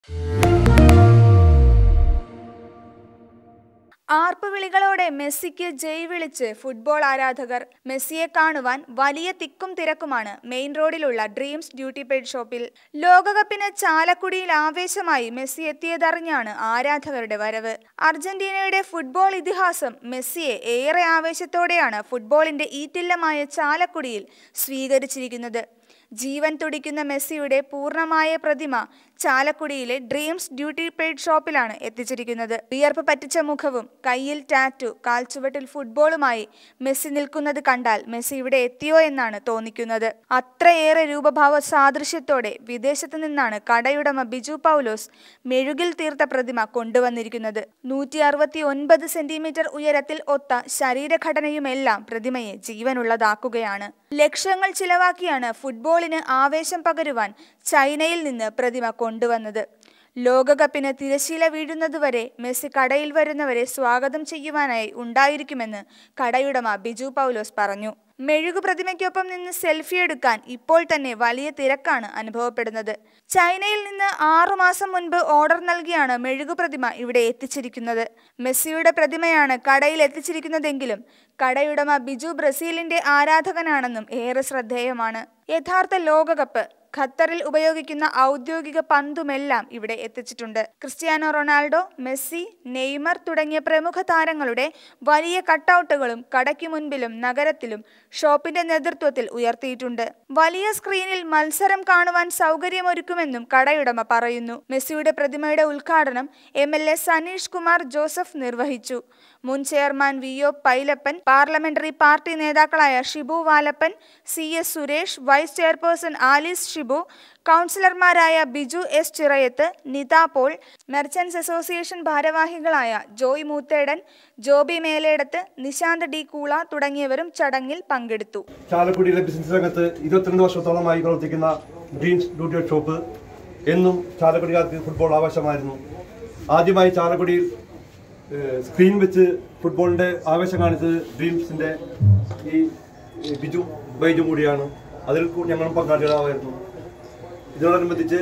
ആർപ്പുവിളികളോടെ മെസ്സിക്ക് ജയ് വിളിച്ച് ഫുട്ബോൾ ആരാധകർ മെസ്സിയെ കാണുവാൻ വലിയ തിക്കും തിരക്കുമാണ് മെയിൻ റോഡിലുള്ള ഡ്രീംസ് ഡ്യൂട്ടി പെയ്ഡ് ഷോപ്പിൽ ലോകകപ്പിന് ചാലക്കുടിയിൽ ആവേശമായി മെസ്സി എത്തിയതറിഞ്ഞാണ് ആരാധകരുടെ വരവ് അർജന്റീനയുടെ ഫുട്ബോൾ ഇതിഹാസം മെസ്സിയെ ഏറെ ആവേശത്തോടെയാണ് ഫുട്ബോളിന്റെ ഈറ്റില്ലമായ ചാലക്കുടിയിൽ സ്വീകരിച്ചിരിക്കുന്നത് ജീവൻ തുടിക്കുന്ന മെസ്സിയുടെ പൂർണ്ണമായ പ്രതിമ ചാലക്കുടിയിലെ ഡ്രീംസ് ഡ്യൂട്ടി പെയ്ഡ് ഷോപ്പിലാണ് എത്തിച്ചിരിക്കുന്നത് വിയർപ്പ് പറ്റിച്ച മുഖവും കയ്യിൽ ടാറ്റു കാൽച്ചുവട്ടിൽ ഫുട്ബോളുമായി മെസ്സി നിൽക്കുന്നത് കണ്ടാൽ മെസ്സി ഇവിടെ എത്തിയോ എന്നാണ് തോന്നിക്കുന്നത് അത്രയേറെ രൂപഭാവ സാദൃശ്യത്തോടെ വിദേശത്ത് നിന്നാണ് കടയുടമ ബിജു പൗലോസ് മെഴുകിൽ തീർത്ത പ്രതിമ കൊണ്ടുവന്നിരിക്കുന്നത് നൂറ്റി അറുപത്തി ഒൻപത് സെന്റിമീറ്റർ ഉയരത്തിൽ ഒത്ത ശരീരഘടനയുമെല്ലാം പ്രതിമയെ ജീവനുള്ളതാക്കുകയാണ് ലക്ഷങ്ങൾ ചിലവാക്കിയാണ് ഫുട്ബോളിന് ആവേശം പകരുവാൻ ചൈനയിൽ നിന്ന് പ്രതിമ കൊണ്ടുവന്നത് ലോകകപ്പിന് തിരശീല വീഴുന്നതുവരെ മെസ്സി കടയിൽ വരുന്നവരെ സ്വാഗതം ചെയ്യുവാനായി ഉണ്ടായിരിക്കുമെന്ന് കടയുടമ ബിജു പൗലോസ് പറഞ്ഞു മെഴുകു പ്രതിമയ്ക്കൊപ്പം നിന്ന് സെൽഫി എടുക്കാൻ ഇപ്പോൾ തന്നെ വലിയ തിരക്കാണ് അനുഭവപ്പെടുന്നത് ചൈനയിൽ നിന്ന് ആറു മാസം മുൻപ് ഓർഡർ നൽകിയാണ് മെഴുകു പ്രതിമ ഇവിടെ എത്തിച്ചിരിക്കുന്നത് മെസ്സിയുടെ പ്രതിമയാണ് കടയിൽ എത്തിച്ചിരിക്കുന്നതെങ്കിലും കടയുടമ ബിജു ബ്രസീലിന്റെ ആരാധകനാണെന്നും ഏറെ ശ്രദ്ധേയമാണ് യഥാർത്ഥ ലോകകപ്പ് ഖത്തറിൽ ഉപയോഗിക്കുന്ന ഔദ്യോഗിക പന്തുമെല്ലാം ഇവിടെ എത്തിച്ചിട്ടുണ്ട് ക്രിസ്ത്യാനോ റൊണാൾഡോ മെസ്സി നെയ്മർ തുടങ്ങിയ പ്രമുഖ താരങ്ങളുടെ വലിയ കട്ടൗട്ടുകളും കടയ്ക്ക് മുൻപിലും നഗരത്തിലും ഷോപ്പിന്റെ നേതൃത്വത്തിൽ ഉയർത്തിയിട്ടുണ്ട് വലിയ സ്ക്രീനിൽ മത്സരം കാണുവാൻ സൗകര്യമൊരുക്കുമെന്നും കടയുടമ പറയുന്നു മെസ്സിയുടെ പ്രതിമയുടെ ഉദ്ഘാടനം M L A Sanish Kumar Joseph നിർവഹിച്ചു മുൻ chairman V O Pailappan parliamentary party നേതാക്കളായ Shibu Valappan C S Suresh vice chairperson Alice Shibu കൗൺസിലർമാരായ Biju S Chirayath Nitha Paul merchants association ഭാരവാഹികളായ ജോയ് മൂത്തേടൻ ജോബി മേലേടത്ത് നിശാന്ത് ഡി കൂള തുടങ്ങിയവരും ചടങ്ങിൽ പങ്കെടുത്തു ചാലക്കുടിയിലെ ബിസിനസ് രംഗത്ത് ഇരുപത്തിരണ്ട് വർഷത്തോളമായി പ്രവർത്തിക്കുന്ന ഡ്രീംസ് ഡ്യൂട്ടി ഷോപ്പ് എന്നും ചാലക്കുടിക്കാർക്ക് ഫുട്ബോൾ ആവശ്യമായിരുന്നു ആദ്യമായി ചാലക്കുടിയിൽ ഏഹ്, സ്ക്രീൻ വെച്ച് ഫുട്ബോളിന്റെ ആവേശം കാണിച്ചത് ഡ്രീംസിന്റെ ഈ ഈ ബിജു ബൈജു കൂടിയാണ് അതിൽ കൂ- ഞങ്ങളും പങ്കാളികളാവായിരുന്നു ഇതിനോടനുബന്ധിച്ച്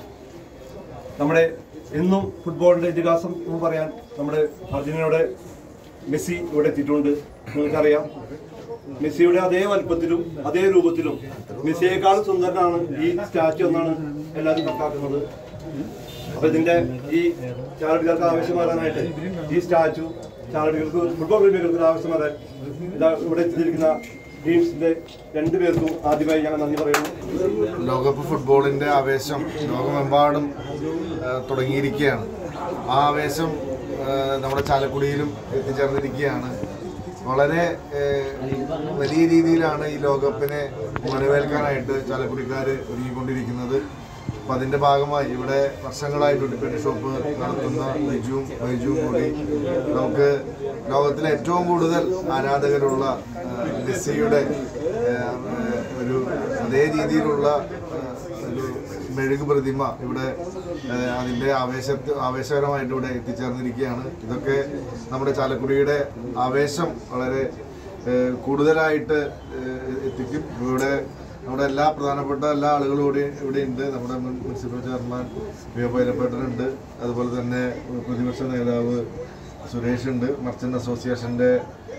നമ്മുടെ എന്നും ഫുട്ബോളിന്റെ ഇതിഹാസം എന്ന് പറയാൻ നമ്മുടെ അർജന്റീനയുടെ മെസ്സി ഇവിടെ എത്തിയിട്ടുണ്ട് നിങ്ങൾക്കറിയാം മെസ്സിയുടെ അതേ വലുപ്പത്തിലും അതേ രൂപത്തിലും മെസ്സിയേക്കാൾ സുന്ദരനാണ് ഈ സ്റ്റാച്ചു എന്നാണ് എല്ലാവരും കണക്കാക്കുന്നത് അപ്പൊ ഇതിന്റെ ഈ ചാലക്കുടികൾക്ക് ആവശ്യം വരാനായിട്ട് ഈ സ്റ്റാച്ചു ചാലക്കുടികൾക്ക് ഫുട്ബോൾ പ്രേമികൾക്ക് ആവശ്യം വരാൻ ഇതാ ഇവിടെ എത്തിയിരിക്കുന്ന ടീംസിന്റെ രണ്ടുപേർക്കും ആദ്യമായി ഞാൻ നന്ദി പറയുന്നു ലോകകപ്പ് ഫുട്ബോളിന്റെ ആവേശം ലോകമെമ്പാടും ആ, തുടങ്ങിയിരിക്കുകയാണ് ആ ആവേശം ആ, നമ്മുടെ ചാലക്കുടിയിലും എത്തിച്ചേർന്നിരിക്കുകയാണ് വളരെ ഏ, വലിയ രീതിയിലാണ് ഈ ലോകകപ്പിനെ വരവേൽക്കാനായിട്ട് ചാലക്കുടിക്കാർ ഒരുങ്ങിക്കൊണ്ടിരിക്കുന്നത് അപ്പം അതിൻ്റെ ഭാഗമായി ഇവിടെ വർഷങ്ങളായിട്ട് ഡിപ്പെൻഡ് ഷോപ്പ് നടത്തുന്ന ബിജുവും ബൈജുവും കൂടി നമുക്ക് ലോകത്തിലെ ഏറ്റവും കൂടുതൽ ആരാധകരുള്ള ആ, മെസ്സിയുടെ ആ, ഒരു അതേ രീതിയിലുള്ള ആ, ഒരു മെഴുകു പ്രതിമ ഇവിടെ ആ, അതിൻ്റെ ആവേശത്ത് ആവേശകരമായിട്ട് ഇവിടെ എത്തിച്ചേർന്നിരിക്കുകയാണ് ഇതൊക്കെ നമ്മുടെ ചാലക്കുടിയുടെ ആവേശം വളരെ ആ, കൂടുതലായിട്ട് ആ, എത്തിക്കും ഇവിടെ നമ്മുടെ എല്ലാ പ്രധാനപ്പെട്ട എല്ലാ ആളുകളും ഇവിടെ ഇവിടെ ഉണ്ട് നമ്മുടെ മുൻ മുനിസിപ്പൽ ചെയർമാൻ വി ഒ പൈലപ്പേട്ടനുണ്ട് അതുപോലെ തന്നെ പ്രതിപക്ഷ നേതാവ് സുരേഷ് ഉണ്ട് മർച്ചൻ്റ് അസോസിയേഷൻ്റെ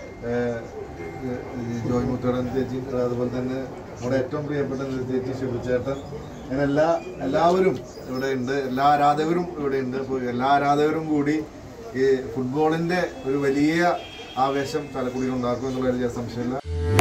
ജോയ് മുത്തോടൻ ചേച്ചി അതുപോലെ തന്നെ നമ്മുടെ ഏറ്റവും പ്രിയപ്പെട്ട ചേച്ചി ശിവചേട്ടൻ അങ്ങനെ എല്ലാ എല്ലാവരും ഇവിടെ ഉണ്ട് എല്ലാ ആരാധകരും ഇവിടെ ഉണ്ട് അപ്പോൾ എല്ലാ ആരാധകരും കൂടി ഈ ഫുട്ബോളിൻ്റെ ഒരു വലിയ ആവേശം ചാലക്കുടിയിൽ ഉണ്ടാക്കും എന്നുള്ളതിൽ സംശയമില്ല